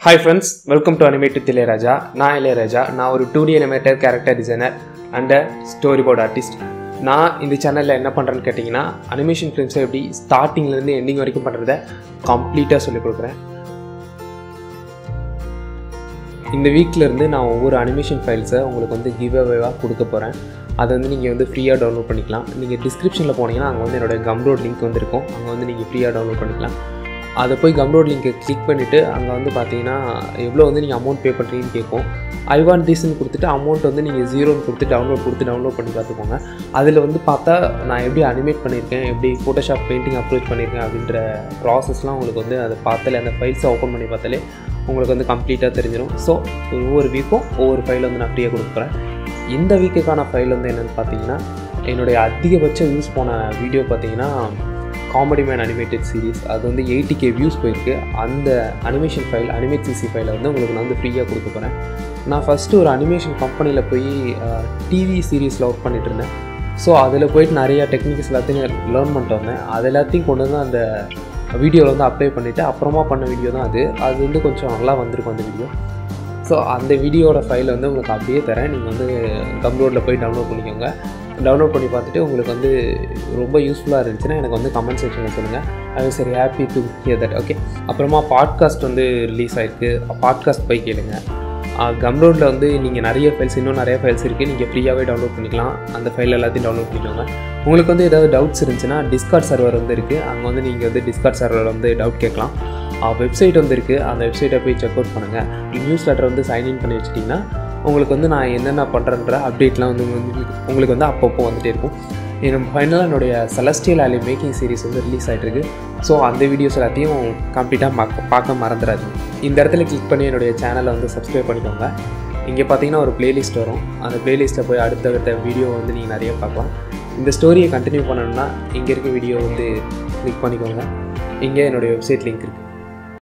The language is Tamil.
hi friends welcome to animate with Ilaiyaraaja நான் இளையராஜா நான் ஒரு two D animator character designer and storyboard artist நான் இந்த சேனலில் என்ன பண்ணுறேன்னு கேட்டிங்கன்னா அனிமேஷன் ஃபிலிம்ஸை எப்படி ஸ்டார்டிங்லேருந்து எண்டிங் வரைக்கும் பண்ணுறத கம்ப்ளீட்டாக சொல்லிக் கொடுக்குறேன் இந்த வீக்ல இருந்து நான் ஒவ்வொரு அனிமேஷன் ஃபைல்ஸை உங்களுக்கு வந்து கிவ் அவேவாக கொடுக்க போகிறேன் அதை வந்து நீங்கள் வந்து ஃப்ரீயாக டவுன்லோட் பண்ணிக்கலாம் நீங்கள் டிஸ்கிரிப்ஷனில் போனீங்கன்னா அங்கே வந்து என்னோட கம்ரோட் லிங்க் வந்து இருக்கும் அங்கே வந்து நீங்கள் ஃப்ரீயாக டவுன்லோட் பண்ணிக்கலாம் அதை போய் கம்ரோட் லிங்க்கை கிளிக் பண்ணிவிட்டு அங்கே வந்து பார்த்தீங்கன்னா எவ்வளோ வந்து நீங்கள் அமௌண்ட் பே பண்ணுறீங்கன்னு கேட்கும் ஐ வாண்ட் திஸ்ன்னு கொடுத்துட்டு அமௌண்ட் வந்து நீங்கள் ஜீரோன்னு கொடுத்து டவுன்லோட் கொடுத்து டவுன்லோட் பண்ணி பார்த்துக்கோங்க அதில் வந்து பார்த்தா நான் எப்படி அனிமேட் பண்ணியிருக்கேன் எப்படி ஃபோட்டோஷாப் பெயிண்டிங் அப்ரோச் பண்ணியிருக்கேன் அப்படின்ற ப்ராசஸ்லாம் உங்களுக்கு வந்து அதை பார்த்தாலே அந்த ஃபைல்ஸை ஓப்பன் பண்ணி பார்த்தாலே உங்களுக்கு வந்து கம்ப்ளீட்டாக தெரிஞ்சிடும் ஸோ ஒவ்வொரு வீக்கும் ஒவ்வொரு ஃபைல் வந்து நான் ஃப்ரீயாக கொடுக்குறேன் இந்த வீக்குக்கான ஃபைல் வந்து என்னென்னு பார்த்தீங்கன்னா என்னுடைய அதிகபட்ச யூஸ் போன வீடியோ பார்த்தீங்கன்னா காமெடி மேன் அனிமேட்டட் சீரிஸ் அது வந்து எயிட்டி கே வியூஸ் போயிருக்கு அந்த அனிமேஷன் ஃபைல் அனிமேட் சிசி ஃபைலை வந்து உங்களுக்கு நான் வந்து ஃப்ரீயாக கொடுக்க போகிறேன் நான் ஃபஸ்ட்டு ஒரு அனிமேஷன் கம்பெனியில் போய் டிவி சீரீஸில் ஒர்க் பண்ணிட்டு இருந்தேன் ஸோ அதில் போயிட்டு நிறையா டெக்னிக்ஸ் எல்லாத்தையும் லேர்ன் பண்ணிட்டு வந்தேன் அது எல்லாத்தையும் கொண்டு வந்து அந்த வீடியோவில் வந்து அப்ளை பண்ணிவிட்டு அப்புறமா பண்ண வீடியோ தான் அது அது வந்து கொஞ்சம் நல்லா வந்திருக்கும் அந்த வீடியோ ஸோ அந்த வீடியோட ஃபைலை வந்து உங்களுக்கு அப்படியே தரேன் நீங்கள் வந்து கம்ரோடில் போய் டவுன்லோட் பண்ணிக்கோங்க டவுன்லோட் பண்ணி பார்த்துட்டு உங்களுக்கு வந்து ரொம்ப யூஸ்ஃபுல்லாக இருந்துச்சுன்னா எனக்கு வந்து கமெண்ட் செக்ஷனில் சொல்லுங்கள் ஐ வாஸ் சரி happy to hear that okay அப்புறமா பாட்காஸ்ட் வந்து ரிலீஸ் ஆயிருக்கு பாட்காஸ்ட் போய் கேளுங்க கம்ரோடில் வந்து நீங்கள் நிறைய ஃபைல்ஸ் இன்னும் நிறைய ஃபைல்ஸ் இருக்குது நீங்கள் ஃப்ரீயாகவே டவுன்லோட் பண்ணிக்கலாம் அந்த ஃபைல் எல்லாத்தையும் டவுன்லோட் பண்ணிக்கோங்க உங்களுக்கு வந்து ஏதாவது டவுட்ஸ் இருந்துச்சுன்னா டிஸ்கார்ட் சர்வர் வந்து இருக்குது அங்கே வந்து நீங்கள் வந்து டிஸ்கார்ட் சர்வரில் வந்து டவுட் கேட்கலாம் வெப்சைட் வந்து இருக்குது அந்த வெப்சைட்டை போய் செக் அவுட் பண்ணுங்கள் நியூஸ் லெட்டர் வந்து சைன்இன் பண்ணி வச்சிட்டிங்கன்னா உங்களுக்கு வந்து நான் என்னென்ன பண்ணுறேன்ற அப்டேட்லாம் வந்து உங்களுக்கு வந்து அப்பப்போ வந்துகிட்டே இருக்கும் என் ஃபைனலாக என்னுடைய செலஸ்டியல் ஆலி மேக்கிங் சீரிஸ் வந்து ரிலீஸ் ஆகிட்டுருக்கு ஸோ அந்த வீடியோஸ் எல்லாத்தையும் கம்ப்ளீட்டாக பார்க்க பார்க்க மறந்துடாதீங்க இந்த இடத்துல கிளிக் பண்ணி என்னுடைய சேனலை வந்து சப்ஸ்கிரைப் பண்ணிக்கோங்க இங்கே பார்த்தீங்கன்னா ஒரு பிளேலிஸ்ட் வரும் அந்த பிளேலிஸ்ட்டில் போய் அடுத்தடுத்த வீடியோ வந்து நீங்கள் நிறைய பார்க்கலாம் இந்த ஸ்டோரியை கண்டினியூ பண்ணணும்னா இங்கே இருக்க வீடியோ வந்து கிளிக் பண்ணிக்கோங்க இங்கே என்னுடைய வெப்சைட் லிங்க் இருக்குது